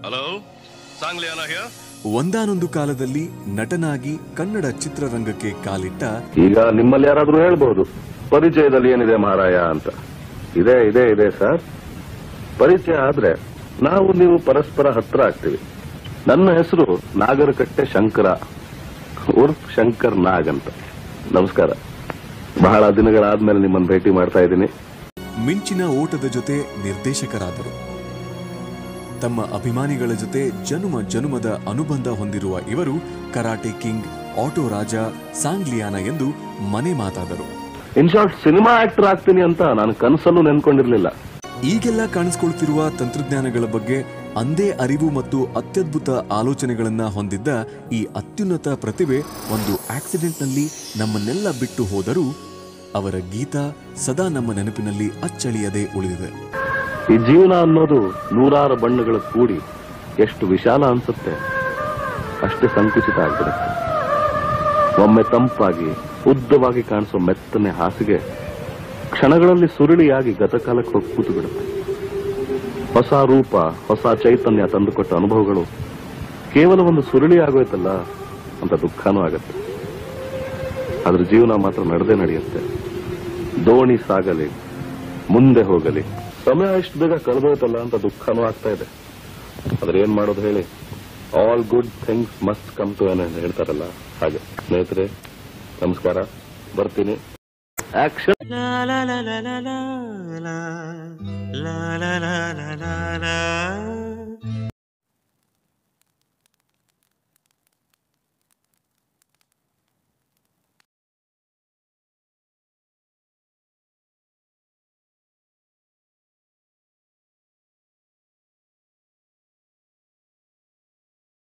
hello Sangliana here ಒಂದಾನೊಂದು ಕಾಲದಲ್ಲಿ ನಟನಾಗಿ ಕನ್ನಡ ಚಿತ್ರರಂಗಕ್ಕೆ ಕಾಲಿಟ್ಟ ಈಗ ನಿಮ್ಮಲ್ಲಿ ಯಾರಾದ್ರೂ ಹೇಳ್ಬಹುದು ಪರಿಚಯದಲ್ಲಿ ಏನಿದೆ ಮಹಾರಾಯ ಅಂತ ಇದೆ ಇದೆ ಇದೆ ಸರ್ ಪರಿಚಯ ಆದ್ರೆ ನಾವು ನೀವು ಪರಸ್ಪರ ಹತ್ರ ಆಗ್ತೀವಿ ನನ್ನ ಹೆಸರು ನಾಗರಕಟ್ಟೆ ಶಂಕರ ಉರ್ಫ್ ಶಂಕರ್ ನಾಗ್ ಅಂತ ನಮಸ್ಕಾರ ಬಹಳ ದಿನಗಳಾದ್ಮೇಲೆ ನಿಮ್ಮನ್ನು ಭೇಟಿ ಮಾಡ್ತಾ ಇದ್ದೀನಿ ಮಿಂಚಿನ ಓಟದ ಜೊತೆ ನಿರ್ದೇಶಕರಾದರು ತಮ್ಮ ಅಭಿಮಾನಿಗಳ ಜೊತೆ ಜನುಮ ಜನುಮದ ಅನುಬಂಧ ಹೊಂದಿರುವ ಇವರು karate king auto Raja Sangliyana ಎಂದು ಮನೆ ಮಾತಾದರು ಇನ್ ಶಾರ್ಟ್ ಸಿನಿಮಾ ಆಕ್ಟರ್ ಆಗ್ತೀನಿ ಅಂತ ನಾನು ಕನಸಲ್ಲೂ ನೆನ್ಕೊಂಡಿರ್ಲಿಲ್ಲ ಈಗೆಲ್ಲ ಕಾಣಿಸ್ಕೊಳ್ತಿರುವ ತಂತ್ರಜ್ಞಾನಗಳ ಬಗ್ಗೆ ಅಂದೇ ಅರಿವು ಮತ್ತು ಅತ್ಯದ್ಭುತ ಆಲೋಚನೆಗಳನ್ನ ಹೊಂದಿದ್ದ ಈ ಅತ್ಯುನ್ನತ ಪ್ರತಿಭೆ ಒಂದು ಆಕ್ಸಿಡೆಂಟ್ನಲ್ಲಿ ನಮ್ಮನ್ನೆಲ್ಲ ಬಿಟ್ಟು ಹೋದರೂ ಅವರ ಗೀತ ಸದಾ ನಮ್ಮ ನೆನಪಿನಲ್ಲಿ ಅಚ್ಚಳಿಯದೆ ಉಳಿದಿದೆ ಈ ಜೀವನ ಅನ್ನೋದು ನೂರಾರು ಬಣ್ಣಗಳ ಕೂಡಿ ಎಷ್ಟು ವಿಶಾಲ ಅನ್ಸುತ್ತೆ ಅಷ್ಟೇ ಸಂಕುಚಿತ ಆಗ್ಬಿಡುತ್ತೆ ಒಮ್ಮೆ ತಂಪಾಗಿ ಉದ್ದವಾಗಿ ಕಾಣಿಸೋ ಮೆತ್ತನೆ ಹಾಸಿಗೆ ಕ್ಷಣಗಳಲ್ಲಿ ಸುರುಳಿಯಾಗಿ ಗತಕಾಲಕ್ಕೆ ಹೋಗಿ ಕೂತು ಬಿಡುತ್ತೆ ಹೊಸ ರೂಪ ಹೊಸ ಚೈತನ್ಯ ತಂದುಕೊಟ್ಟ ಅನುಭವಗಳು ಕೇವಲ ಒಂದು ಸುರುಳಿ ಆಗೋಯ್ತಲ್ಲ ಅಂತ ದುಃಖನೂ ಆಗತ್ತೆ ಅದ್ರ ಜೀವನ ಮಾತ್ರ ನಡೆದೇ ನಡೆಯುತ್ತೆ ದೋಣಿ ಸಾಗಲಿ ಮುಂದೆ ಹೋಗಲಿ ಸಮಯ ಇಷ್ಟು ಬೇಗ ಕಳೆದೋಯ್ತಲ್ಲ ಅಂತ ದುಃಖನೂ ಆಗ್ತಾ ಇದೆ ಆದ್ರೆ ಏನ್ ಮಾಡೋದು ಹೇಳಿ all good things must come to end ಹೇಳ್ತಾರಲ್ಲ ಹಾಗೆ ಸ್ನೇಹಿತರೆ ನಮಸ್ಕಾರ ಬರ್ತೀನಿ action La la la la la la la la la la la la la